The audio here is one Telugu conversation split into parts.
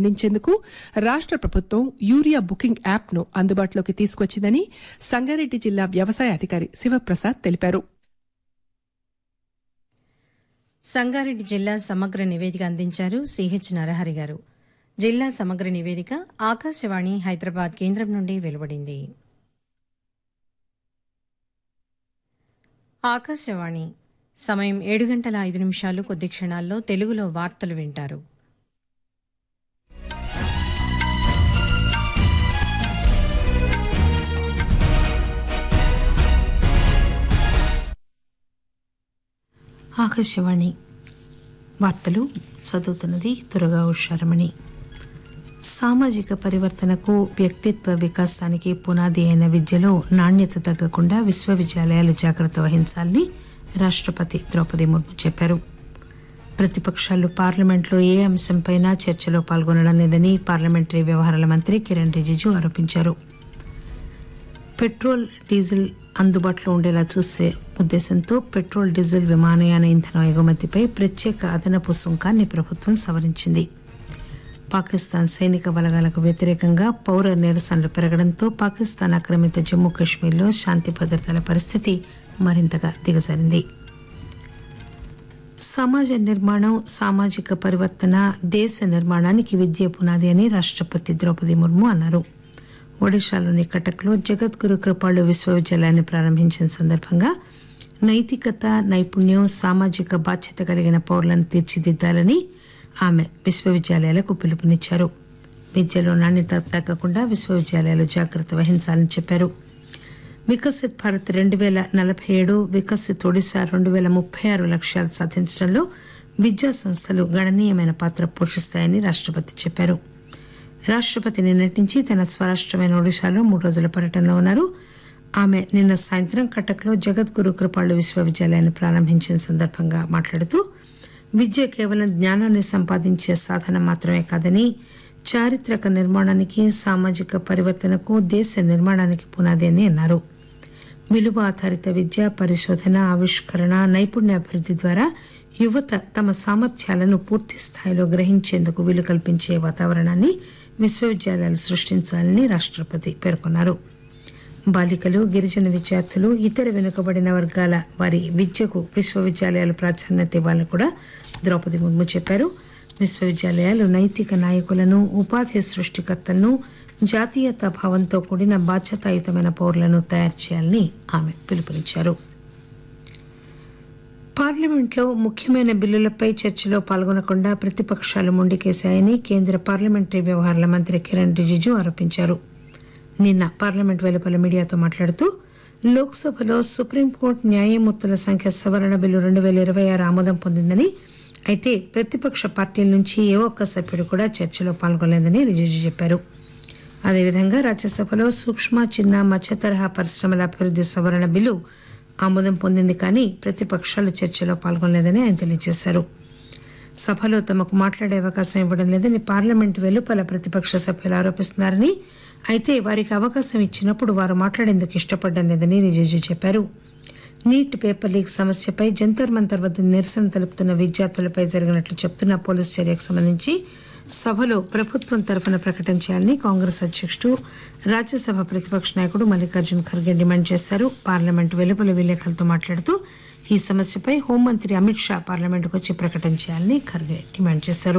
అందించేందుకు రాష్ట ప్రభుత్వం యూరియా బుకింగ్ యాప్ను అందుబాటులోకి తీసుకొచ్చిందని సంగారెడ్డి జిల్లా వ్యవసాయ అధికారి శివప్రసాద్ తెలిపారు సంగారెడ్డి జిల్లా సమగ్ర నివేదిక అందించారు సిహెచ్ నరహరి గారు జిల్లా సమగ్ర నివేదిక ఆకాశవాణి హైదరాబాద్ కేంద్రం నుండి వెలువడింది ఆకాశవాణి సమయం ఏడు గంటల ఐదు నిమిషాలు కొద్ది క్షణాల్లో తెలుగులో వార్తలు వింటారు ఆకాశవాణి వార్తలు చదువుతున్నది తురగా ఉషారమణి సామాజిక పరివర్తనకు వ్యక్తిత్వ వికాసానికి పునాది అయిన విద్యలో నాణ్యత తగ్గకుండా విశ్వవిద్యాలయాలు జాగ్రత్త వహించాలని రాష్టపతి ద్రౌపది ముర్ము చెప్పారు ప్రతిపక్షాలు పార్లమెంట్లో ఏ అంశంపైనా చర్చలో పాల్గొనడం లేదని పార్లమెంటరీ వ్యవహారాల మంత్రి కిరణ్ రిజిజు ఆరోపించారు పెట్రోల్ డీజిల్ అందుబాటులో ఉండేలా చూసే ఉద్దేశంతో పెట్రోల్ డీజిల్ విమానయాన ఇంధనం ఎగుమతిపై ప్రత్యేక అదనపు సుంకాన్ని ప్రభుత్వం సవరించింది పాకిస్తాన్ సైనిక బలగాలకు వ్యతిరేకంగా పౌర నిరసనలు పెరగడంతో పాకిస్తాన్ ఆక్రమిత జమ్మూ కాశ్మీర్లో శాంతి భద్రతల పరిస్థితి మరింతగా దిగజారింది సమాజ నిర్మాణం సామాజిక పరివర్తన దేశ నిర్మాణానికి విద్య పునాది అని రాష్టపతి ద్రౌపది ముర్ము అన్నారు ఒడిశాలోని కటక్లో జగద్గురు కృపాళు విశ్వవిద్యాలయాన్ని ప్రారంభించిన సందర్భంగా నైతికత నైపుణ్యం సామాజిక బాధ్యత కలిగిన పౌరులను తీర్చిదిద్దాలని ఆమె విశ్వవిద్యాలయాలకు పిలుపునిచ్చారు విద్యలో నాణ్యత తగ్గకుండా విశ్వవిద్యాలయాలు జాగ్రత్త వహించాలని చెప్పారు వికసిత్ భారత్ రెండు వేల నలభై ఏడు వికసిత్ ఒడిశా రెండు వేల ముప్పై ఆరు లక్ష్యాలు సాధించడంలో విద్యా సంస్థలు గణనీయమైన పాత్ర పోషిస్తాయని రాష్టపతి చెప్పారు రాష్టపతి నిన్నటి నుంచి తన స్వరాష్టమైన ఒడిశాలో మూడు రోజుల పర్యటనలో ఉన్నారు ఆమె నిన్న సాయంత్రం కటక్లో జగద్గురు కృపాళ్ళు విశ్వవిద్యాలయాన్ని ప్రారంభించిన సందర్భంగా మాట్లాడుతూ విద్య కేవలం జ్ఞానాన్ని సంపాదించే సాధనం మాత్రమే కాదని చారిత్రక నిర్మాణానికి సామాజిక పరివర్తనకు దేశ నిర్మాణానికి పునాది అని అన్నారు విలువ ఆధారిత విద్య పరిశోధన ఆవిష్కరణ నైపుణ్యాభివృద్ధి ద్వారా యువత తమ సామర్థ్యాలను పూర్తి స్థాయిలో గ్రహించేందుకు వీలు కల్పించే వాతావరణాన్ని విశ్వవిద్యాలయాలు సృష్టించాలని రాష్టపతి పేర్కొన్నారు బాలికలు గిరిజన విద్యార్థులు ఇతర వెనుకబడిన వర్గాల వారి విద్యకు విశ్వవిద్యాలయాలు ప్రాధాన్యత ఇవ్వాలని కూడా ద్రౌపది ముర్ము చెప్పారు విశ్వవిద్యాలయాలు నైతిక నాయకులను ఉపాధి సృష్టికర్తలను జాతీయతా భావంతో కూడిన బాధ్యతాయుతమైన పౌరులను తయారు చేయాలని ఆమె పిలుపునిచ్చారు పార్లమెంట్లో ముఖ్యమైన బిల్లులపై చర్చలో పాల్గొనకుండా ప్రతిపక్షాలు మొండికేశాయని కేంద్ర పార్లమెంటరీ వ్యవహారాల మంత్రి కిరణ్ రిజిజు ఆరోపించారు నిన్న పార్లమెంట్ వెలుపల మీడియాతో మాట్లాడుతూ లోక్సభలో సుప్రీంకోర్టు న్యాయమూర్తుల సంఖ్య సవరణ బిల్లు రెండు వేల ఇరవై ఆరు ఆమోదం పొందిందని అయితే ప్రతిపక్ష పార్టీల నుంచి ఏ ఒక్క సభ్యుడు కూడా చర్చలో పాల్గొనలేదని రిజిజు చెప్పారు అదేవిధంగా రాజ్యసభలో సూక్ష్మ చిన్న మధ్య తరహా పరిశ్రమల అభివృద్ధి సవరణ బిల్లు ఆమోదం పొందింది కానీ ప్రతిపక్షాలు చర్చలో పాల్గొనలేదని ఆయన తెలియజేశారు సభలో తమకు మాట్లాడే అవకాశం ఇవ్వడం లేదని పార్లమెంట్ వెలుపల ప్రతిపక్ష సభ్యులు ఆరోపిస్తున్నారని అయితే వారికి అవకాశం ఇచ్చినప్పుడు వారు మాట్లాడేందుకు ఇష్టపడడం లేదని రిజిజు చెప్పారు నీట్ పేపర్ లీక్ సమస్యపై జంతర్ మంతర్ వద్ద నిరసన తెలుపుతున్న విద్యార్థులపై జరిగినట్లు చెప్తున్న పోలీసు చర్యకు సంబంధించి సభలో ప్రభుత్వం తరఫున ప్రకటన చేయాలని కాంగ్రెస్ అధ్యక్షుడు రాజ్యసభ ప్రతిపక్ష నాయకుడు మల్లికార్జున్ ఖర్గే డిమాండ్ చేశారు పార్లమెంట్ వెలుపల విలేకరులతో మాట్లాడుతూ ఈ సమస్యపై హోంమంత్రి అమిత్ షా పార్లమెంటుకు వచ్చి ప్రకటన చేయాలని ఖర్గే డిమాండ్ చేశారు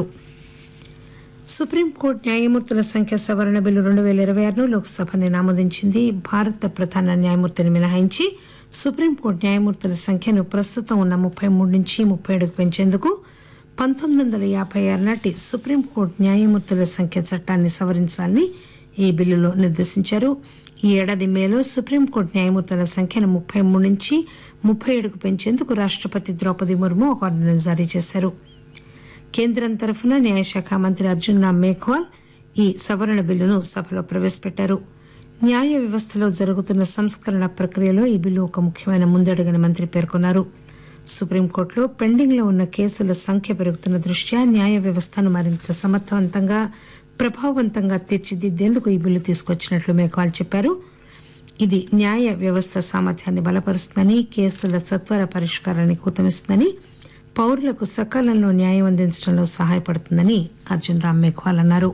సుప్రీంకోర్టు న్యాయమూర్తుల సంఖ్య సవరణ బిల్లు రెండు వేల ఇరవై ఆరును లోక్సభ నిన్న ఆమోదించింది భారత ప్రధాన న్యాయమూర్తిని మినహాయించి సుప్రీంకోర్టు న్యాయమూర్తుల సంఖ్యను ప్రస్తుతం ఉన్న ముప్పై మూడు నుంచి ముప్పై ఏడుకు పెంచేందుకు పంతొమ్మిది వందల యాభై ఆరు నాటి సుప్రీంకోర్టు న్యాయమూర్తుల సంఖ్య చట్టాన్ని సవరించాలని ఈ బిల్లులో నిర్దేశించారు ఈ ఏడాది మేలో సుప్రీంకోర్టు న్యాయమూర్తుల సంఖ్యను ముప్పై మూడు నుంచి ముప్పై ఏడుకు పెంచేందుకు రాష్టపతి ద్రౌపది ముర్ము ఒక ఆర్డినెన్స్ జారీ చేశారు కేంద్రం తరఫున న్యాయశాఖ మంత్రి అర్జున్ రామ్ మేఘ్వాల్ ఈ సవరణ బిల్లును సభలో ప్రవేశపెట్టారు న్యాయ వ్యవస్థలో జరుగుతున్న సంస్కరణ ప్రక్రియలో ఈ బిల్లు ఒక ముఖ్యమైన ముందడుగని మంత్రి పేర్కొన్నారు సుప్రీంకోర్టులో పెండింగ్ లో ఉన్న కేసుల సంఖ్య పెరుగుతున్న దృష్ట్యా న్యాయ వ్యవస్థను మరింత సమర్థవంతంగా ప్రభావవంతంగా తీర్చిదిద్దేందుకు ఈ బిల్లు తీసుకొచ్చినట్లు మేఘవాల్ చెప్పారు ఇది న్యాయ వ్యవస్థ సామర్థ్యాన్ని బలపరుస్తుందని కేసుల సత్వర పరిష్కారానికి ఊతమిస్తుందని పౌరులకు సకాలంలో న్యాయం అందించడంలో సహాయపడుతుందని అర్జున్ రామ్ మేఘ్వాల్ అన్నారు